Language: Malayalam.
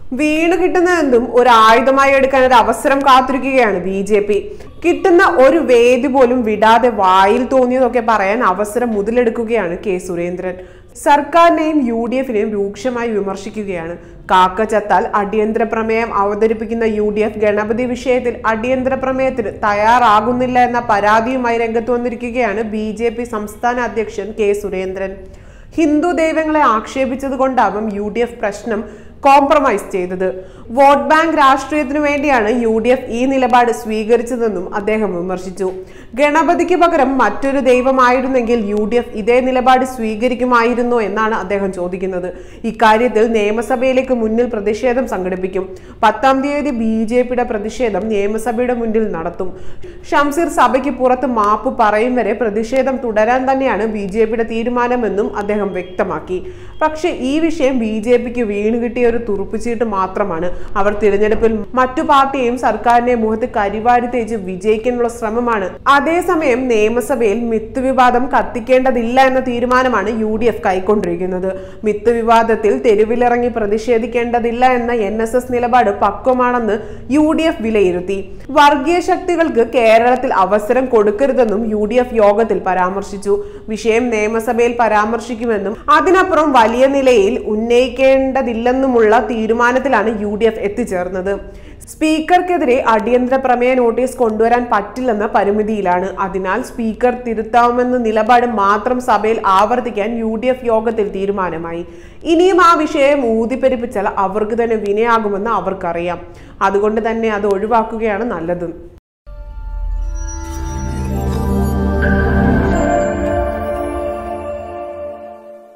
വീണ് കിട്ടുന്നതെന്തും ഒരു ആയുധമായി എടുക്കാൻ ഒരു അവസരം കാത്തിരിക്കുകയാണ് ബി ജെ പി കിട്ടുന്ന ഒരു വേദി പോലും വിടാതെ വായിൽ തോന്നിയതൊക്കെ പറയാൻ അവസരം മുതലെടുക്കുകയാണ് കെ സുരേന്ദ്രൻ സർക്കാരിനെയും യു ഡി എഫിനെയും രൂക്ഷമായി വിമർശിക്കുകയാണ് കാക്ക ചത്താൽ അടിയന്തര പ്രമേയം അവതരിപ്പിക്കുന്ന യു ഡി എഫ് ഗണപതി വിഷയത്തിൽ അടിയന്തര പ്രമേയത്തിന് തയ്യാറാകുന്നില്ല എന്ന പരാതിയുമായി രംഗത്ത് വന്നിരിക്കുകയാണ് ബി ജെ പി സംസ്ഥാന അധ്യക്ഷൻ കെ സുരേന്ദ്രൻ ഹിന്ദു ദൈവങ്ങളെ ആക്ഷേപിച്ചത് കൊണ്ടാവും യു ഡി എഫ് പ്രശ്നം കോംപ്രമൈസ് ചെയ്തത് വോട്ട് ബാങ്ക് രാഷ്ട്രീയത്തിനു വേണ്ടിയാണ് യു ഡി എഫ് ഈ നിലപാട് സ്വീകരിച്ചതെന്നും അദ്ദേഹം വിമർശിച്ചു ഗണപതിക്ക് പകരം മറ്റൊരു ദൈവമായിരുന്നെങ്കിൽ യു ഡി എഫ് ഇതേ നിലപാട് സ്വീകരിക്കുമായിരുന്നോ എന്നാണ് അദ്ദേഹം ചോദിക്കുന്നത് ഇക്കാര്യത്തിൽ നിയമസഭയിലേക്ക് മുന്നിൽ പ്രതിഷേധം സംഘടിപ്പിക്കും പത്താം തീയതി ബി ജെ പിയുടെ പ്രതിഷേധം നിയമസഭയുടെ മുന്നിൽ നടത്തും ഷംസീർ സഭയ്ക്ക് പുറത്ത് മാപ്പ് പറയും വരെ പ്രതിഷേധം തുടരാൻ തന്നെയാണ് ബി ജെ പിയുടെ തീരുമാനമെന്നും അദ്ദേഹം വ്യക്തമാക്കി പക്ഷേ ഈ വിഷയം ബി ജെ പിക്ക് വീണ് കിട്ടിയ ഒരു തുറുപ്പുചീട്ട് മാത്രമാണ് അവർ തിരഞ്ഞെടുപ്പിൽ മറ്റു പാർട്ടിയെയും സർക്കാരിനെ മുഖത്ത് കരിവാരി തേച്ച് വിജയിക്കാനുള്ള ശ്രമമാണ് അതേസമയം നിയമസഭയിൽ മിത്ത് വിവാദം കത്തിക്കേണ്ടതില്ല എന്ന തീരുമാനമാണ് യു ഡി എഫ് കൈക്കൊണ്ടിരിക്കുന്നത് മിത്ത് വിവാദത്തിൽ തെരുവിലിറങ്ങി പ്രതിഷേധിക്കേണ്ടതില്ല എന്ന എൻ എസ് എസ് നിലപാട് പക്വമാണെന്ന് യു ഡി എഫ് വിലയിരുത്തി വർഗീയ ശക്തികൾക്ക് കേരളത്തിൽ അവസരം കൊടുക്കരുതെന്നും യു ഡി എഫ് യോഗത്തിൽ പരാമർശിച്ചു വിഷയം നിയമസഭയിൽ പരാമർശിക്കുമെന്നും അതിനപ്പുറം വലിയ നിലയിൽ ഉന്നയിക്കേണ്ടതില്ലെന്നുമുള്ള തീരുമാനത്തിലാണ് യു ഡി എഫ് എത്തിച്ചേർന്നത് സ്പീക്കർക്കെതിരെ അടിയന്തര പ്രമേയ നോട്ടീസ് കൊണ്ടുവരാൻ പറ്റില്ലെന്ന പരിമിതിയിലാണ് അതിനാൽ സ്പീക്കർ തിരുത്താവുമെന്ന നിലപാട് മാത്രം സഭയിൽ ആവർത്തിക്കാൻ യു ഡി എഫ് യോഗത്തിൽ തീരുമാനമായി ഇനിയും ആ വിഷയം ഊതിപ്പെരിപ്പിച്ചാൽ അവർക്ക് തന്നെ വിനയാകുമെന്ന് അവർക്കറിയാം അതുകൊണ്ട് തന്നെ അത് ഒഴിവാക്കുകയാണ് നല്ലത്